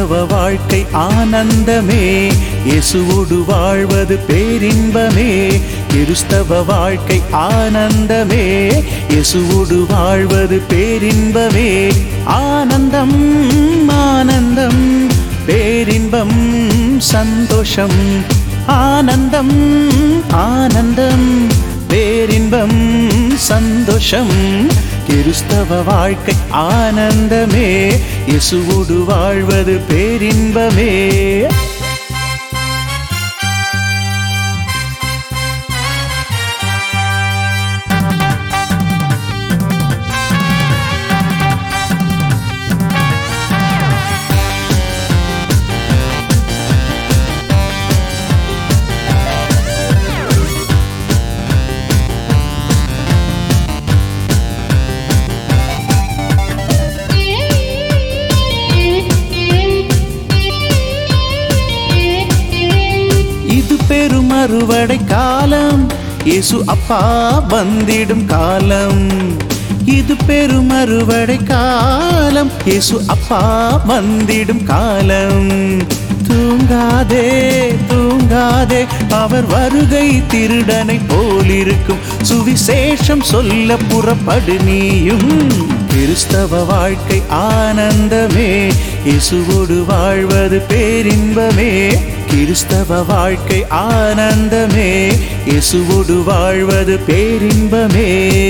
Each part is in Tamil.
கிறிஸ்தவ வாழ்க்கை ஆனந்தமே இயேசுவோடு வாழ்வது பேரின்பமே கிறிஸ்தவ வாழ்க்கை ஆனந்தமே இயேசுவோடு வாழ்வது பேரின்பமே ஆனந்தம் ஆனந்தம் பேரின்பம் சந்தோஷம் ஆனந்தம் ஆனந்தம் பேரின்பம் சந்தோஷம் கிறிஸ்தவ வாழ்க்கை ஆனந்தமே இயேசுவோடு வாழ்வது பேரின்பமே இது பெரும் அறுவடை காலம் இயேசு அப்பா வந்திடும் காலம் இது பெரும் அறுவடை காலம் இயேசு அப்பா வந்திடும் காலம் தூங்காதே தூங்காதே அவர் வருகை திருடனை போலிருக்கும் சுவிசேஷம் சொல்ல புறப்படு நீயும் கிறிஸ்தவ வாழ்க்கை ஆனந்தமே இயேசுவோடு வாழ்வது பேரின்பமே கிறிஸ்தவ வாழ்க்கை ஆனந்தமே இயேசுவோடு வாழ்வது பேரின்பமே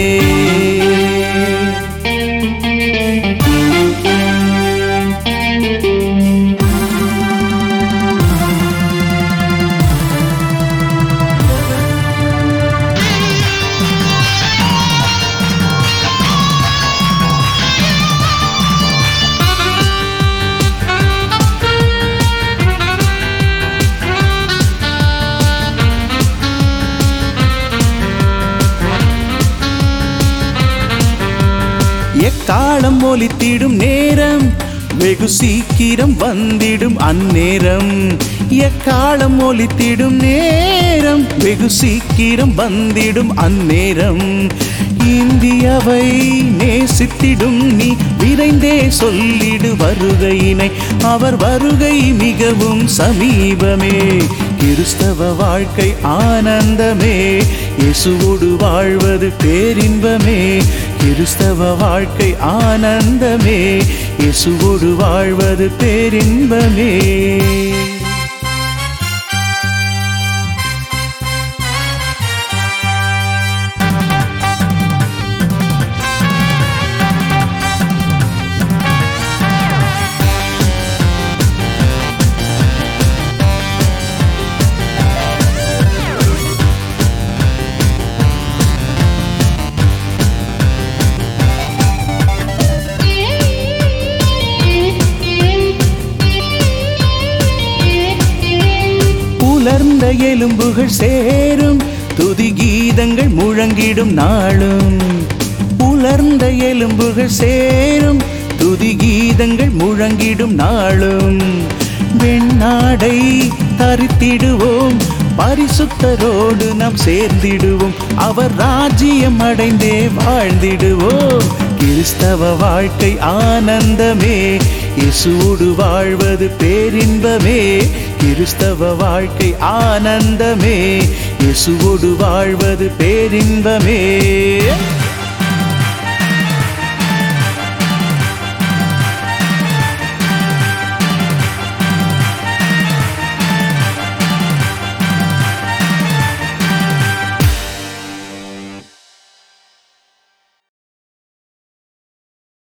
எக்காலம் ஒலித்திடும் நேரம் வெகு சீக்கிரம் வந்திடும் அந்நேரம் எக்காலம் ஒலித்திடும் நேரம் வெகு சீக்கிரம் வந்திடும் அந்நேரம் இந்தியாவை நேசித்திடும் நீ விரைந்தே சொல்லிடு வருகையினை அவர் வருகை மிகவும் சமீபமே கிறிஸ்தவ வாழ்க்கை ஆனந்தமே இயேசுவோடு வாழ்வது பேரின்பமே கிறிஸ்தவ வாழ்க்கை ஆனந்தமே இயேசுவோடு வாழ்வது பேரின்பமே உலர்ந்த எலும்புகள் சேரும் துதி கீதங்கள் முழங்கிடும் நாளும் உலர்ந்த எலும்புகள் சேரும் துதி கீதங்கள் முழங்கிடும் நாளும் வெண்ணாடை தரித்திடுவோம் பரிசுத்தரோடு நாம் சேர்ந்திடுவோம் அவர் ராஜ்யம் அடைந்தே வாழ்ந்திடுவோம் கிறிஸ்தவ வாழ்க்கை ஆனந்தமே இயேசுவோடு வாழ்வது பேரின்பமே கிறிஸ்தவ வாழ்க்கை ஆனந்தமே இயேசுவோடு வாழ்வது பேரின்பமே